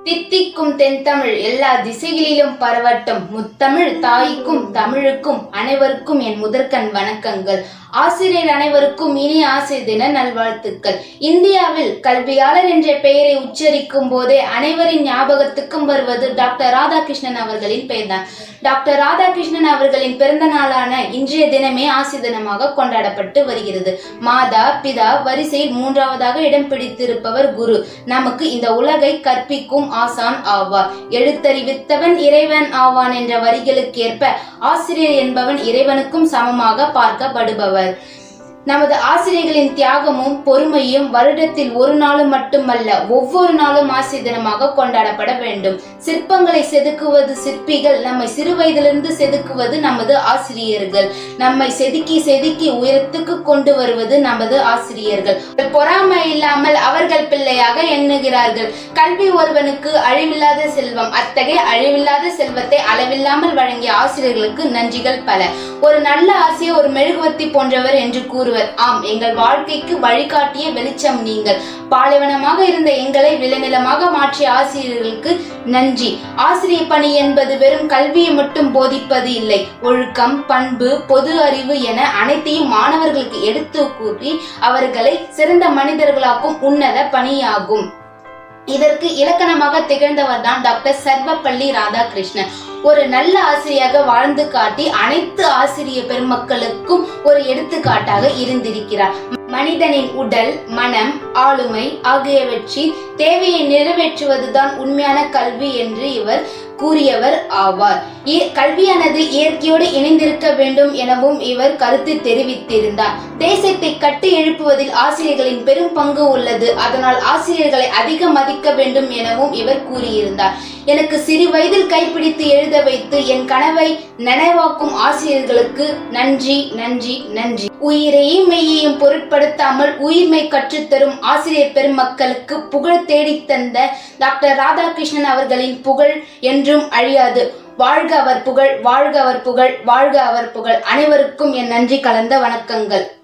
தித்திக்கும் தென்தமிழ் எல்லா திசைகளிலும் பரவட்டும் முத்தமிழ் தாய்க்கும் தமிழுக்கும் அனைவருக்கும் என் முதற்கண் வணக்கங்கள் ஆசிரியர் அனைவருக்கும் இனிய ஆசிரியர் தின நல்வாழ்த்துக்கள் இந்தியாவில் கல்வியாளர் என்ற பெயரை உச்சரிக்கும் போதே அனைவரின் ஞாபகத்துக்கும் வருவது டாக்டர் ராதாகிருஷ்ணன் அவர்களின் பெயர்தான் டாக்டர் ராதாகிருஷ்ணன் அவர்களின் பிறந்த நாளான இன்றைய தினமே ஆசிரியர் தினமாக கொண்டாடப்பட்டு வருகிறது மாதா பிதா வரிசையில் மூன்றாவதாக இடம் பிடித்திருப்பவர் குரு நமக்கு இந்த உலகை கற்பிக்கும் ஆசான் ஆவார் எழுத்தறிவித்தவன் இறைவன் ஆவான் என்ற வரிகளுக்கு ஏற்ப ஆசிரியர் என்பவன் இறைவனுக்கும் சமமாக பார்க்கப்படுபவர் நமது ஆசிரியர்களின் தியாகமும் பொறுமையும் வருடத்தில் ஒரு நாளும் மட்டுமல்ல ஒவ்வொரு நாளும் ஆசிரியர் தினமாக கொண்டாடப்பட வேண்டும் சிற்பங்களை செதுக்குவது சிற்பிகள் நம்மை சிறு வயதிலிருந்து செதுக்குவது நமது ஆசிரியர்கள் நம்மை செதுக்கி செதுக்கி உயரத்துக்கு கொண்டு வருவது நமது ஆசிரியர்கள் பொறாமை இல்லாமல் அவர்கள் பிள்ளையாக எண்ணுகிறார்கள் கல்வி ஒருவனுக்கு அழிவில்லாத செல்வம் அத்தகைய அழிவில்லாத செல்வத்தை அளவில்லாமல் வழங்கிய ஆசிரியர்களுக்கு நன்றிகள் பல ஒரு நல்ல ஆசிரியர் ஒரு மெழுகுவர்த்தி போன்றவர் என்று கூறுவர் ஆம் எங்கள் வாழ்க்கைக்கு வழிகாட்டிய வெளிச்சம் நீங்கள் பாலைவனமாக இருந்த எங்களை விளைநிலமாக மாற்றிய ஆசிரியர்களுக்கு நன்றி ஆசிரியர் பணி என்பது வெறும் கல்வியை மட்டும் போதிப்பது இல்லை ஒழுக்கம் பண்பு பொது அறிவு என அனைத்தையும் மாணவர்களுக்கு எடுத்து கூறி அவர்களை சிறந்த மனிதர்களாக்கும் உன்னத பணியாகும் இதற்கு இலக்கணமாக திகழ்ந்தவர் தான் டாக்டர் சர்வப்பள்ளி ராதாகிருஷ்ணன் ஒரு நல்ல ஆசிரியராக வாழ்ந்து காட்டி அனைத்து ஆசிரிய பெருமக்களுக்கும் ஒரு எடுத்துக்காட்டாக இருந்திருக்கிறார் மனிதனின் உடல் மனம் ஆளுமை ஆகியவற்றின் தேவையை நிறைவேற்றுவதுதான் உண்மையான கல்வி என்று இவர் கூறியவர் ஆவார் இ- கல்வியானது இயற்கையோடு இணைந்திருக்க வேண்டும் எனவும் இவர் கருத்து தெரிவித்திருந்தார் தேசத்தை கட்டி எழுப்புவதில் ஆசிரியர்களின் பெரும் பங்கு உள்ளது அதனால் ஆசிரியர்களை அதிக மதிக்க வேண்டும் எனவும் இவர் கூறியிருந்தார் எனக்கு சிறு வயதில் கைப்பிடித்து எழுத வைத்து என் கனவை நனவாக்கும் ஆசிரியர்களுக்கு நன்றி நன்றி நன்றி உயிரையும் மெய்யையும் பொருட்படுத்தாமல் உயிர்மை கற்றுத்தரும் ஆசிரியர் பெருமக்களுக்கு புகழ் தேடித் தந்த டாக்டர் ராதாகிருஷ்ணன் அவர்களின் புகழ் என்றும் அழியாது வாழ்க அவர் புகழ் வாழ்க அவர் புகழ் வாழ்க அவர் புகழ் அனைவருக்கும் என் நன்றி கலந்த வணக்கங்கள்